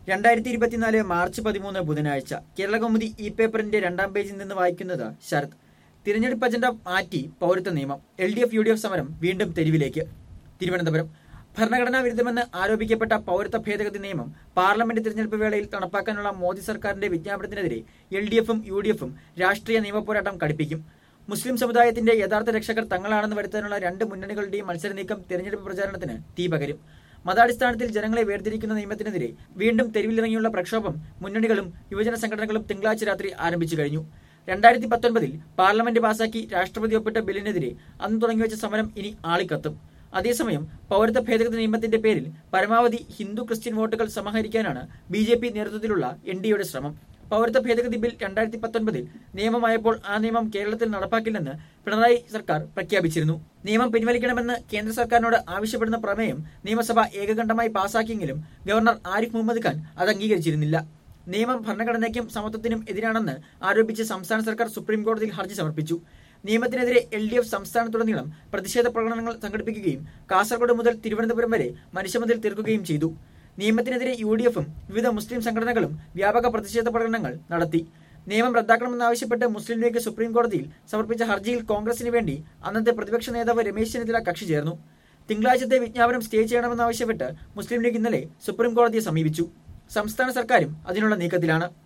രണ്ടായിരത്തി ഇരുപത്തിനാല് മാർച്ച് പതിമൂന്ന് ബുധനാഴ്ച കേരളകൗമുദി ഇ പേപ്പറിന്റെ രണ്ടാം പേജിൽ നിന്ന് വായിക്കുന്നത് ശരത് തിരഞ്ഞെടുപ്പ് അജണ്ട മാറ്റി പൗരത്വ നിയമം L D F U D F സമരം വീണ്ടും തെരുവിലേക്ക് തിരുവനന്തപുരം ഭരണഘടനാ വിരുദ്ധമെന്ന് ആരോപിക്കപ്പെട്ട പൗരത്വ ഭേദഗതി നിയമം പാർലമെന്റ് തിരഞ്ഞെടുപ്പ് വേളയിൽ നടപ്പാക്കാനുള്ള മോദി സർക്കാരിന്റെ വിജ്ഞാപനത്തിനെതിരെ എൽ ഡി എഫും യു ഡി എഫും രാഷ്ട്രീയ നിയമപോരാട്ടം കടുപ്പിക്കും മുസ്ലിം സമുദായത്തിന്റെ യഥാർത്ഥ രക്ഷകർ തങ്ങളാണെന്ന് വരുത്താനുള്ള രണ്ട് മുന്നണികളുടെയും മത്സര നീക്കം തെരഞ്ഞെടുപ്പ് പ്രചാരണത്തിന് തീ പകരും മതാടിസ്ഥാനത്തിൽ ജനങ്ങളെ വേർതിരിക്കുന്ന നിയമത്തിനെതിരെ വീണ്ടും തെരുവിലിറങ്ങിയുള്ള പ്രക്ഷോഭം മുന്നണികളും യുവജന സംഘടനകളും തിങ്കളാഴ്ച രാത്രി ആരംഭിച്ചു കഴിഞ്ഞു രണ്ടായിരത്തി പത്തൊൻപതിൽ പാർലമെന്റ് പാസാക്കി രാഷ്ട്രപതി ഒപ്പിട്ട ബില്ലിനെതിരെ അന്ന് തുടങ്ങിവെച്ച സമരം ഇനി ആളിക്കത്തും അതേസമയം പൗരത്വ ഭേദഗതി നിയമത്തിന്റെ പേരിൽ പരമാവധി ഹിന്ദു ക്രിസ്ത്യൻ വോട്ടുകൾ സമാഹരിക്കാനാണ് ബി ജെ പി നേതൃത്വത്തിലുള്ള എൻ ഡി എയുടെ ശ്രമം പൗരത്വ ഭേദഗതി ബിൽ രണ്ടായിരത്തി പത്തൊൻപതിൽ നിയമമായപ്പോൾ ആ നിയമം കേരളത്തിൽ നടപ്പാക്കില്ലെന്ന് പിണറായി സർക്കാർ പ്രഖ്യാപിച്ചിരുന്നു നിയമം പിൻവലിക്കണമെന്ന് കേന്ദ്ര സർക്കാരിനോട് ആവശ്യപ്പെടുന്ന പ്രമേയം നിയമസഭ ഏകകണ്ഠമായി പാസാക്കിയെങ്കിലും ഗവർണർ ആരിഫ് മുഹമ്മദ് ഖാൻ അത് അംഗീകരിച്ചിരുന്നില്ല നിയമം ഭരണഘടനയ്ക്കും സമത്വത്തിനും എതിരാണെന്ന് ആരോപിച്ച് സംസ്ഥാന സർക്കാർ സുപ്രീം കോടതിയിൽ ഹർജി സമർപ്പിച്ചു നിയമത്തിനെതിരെ എൽ ഡി എഫ് സംസ്ഥാനത്തുടനീളം പ്രതിഷേധ പ്രകടനങ്ങൾ സംഘടിപ്പിക്കുകയും കാസർഗോഡ് മുതൽ തിരുവനന്തപുരം വരെ മനുഷ്യമതിൽ തീർക്കുകയും ചെയ്തു നിയമത്തിനെതിരെ യു ഡി എഫും വിവിധ മുസ്ലിം സംഘടനകളും വ്യാപക പ്രതിഷേധ പ്രകടനങ്ങൾ നടത്തി നിയമം റദ്ദാക്കണമെന്നാവശ്യപ്പെട്ട് മുസ്ലിം ലീഗ് സുപ്രീം കോടതിയിൽ സമർപ്പിച്ച ഹർജിയിൽ കോൺഗ്രസിന് വേണ്ടി അന്നത്തെ പ്രതിപക്ഷ നേതാവ് രമേശ് ചെന്നിത്തല കക്ഷി ചേർന്നു തിങ്കളാഴ്ചത്തെ വിജ്ഞാപനം സ്റ്റേ ചെയ്യണമെന്നാവശ്യപ്പെട്ട് മുസ്ലിം ലീഗ് ഇന്നലെ സുപ്രീം കോടതിയെ സമീപിച്ചു സംസ്ഥാന സർക്കാരും അതിനുള്ള നീക്കത്തിലാണ്